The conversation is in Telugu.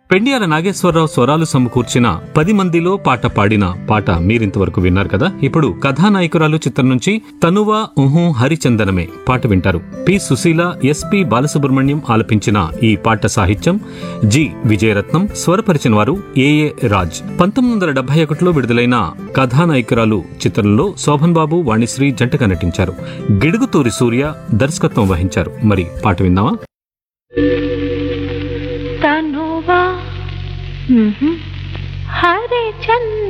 పెండియాల నాగేశ్వరరావు స్వరాలు సమకూర్చిన పది మందిలో పాట పాడిన పాట మీరింతవరకు విన్నారు కదా ఇప్పుడు కథానాయకురాలు చిత్రం నుంచి తనువా ఉహు హరిచందనమే పాట వింటారు పి సుశీల ఎస్పి బాలసుబ్రహ్మణ్యం ఆలపించిన ఈ పాట సాహిత్యం జి విజయరత్నం స్వరపరిచిన వారు ఏఏ రాజ్ పంతొమ్మిది వందల డెబ్బై ఒకటిలో విడుదలైన కథానాయకురాలు చిత్రంలో శోభన్ బాబు వాణిశ్రీ జంటగా నటించారు గిడుగుతూరి సూర్య దర్శకత్వం వహించారు మరి పాట విందామా తనువా హరే చంద్ర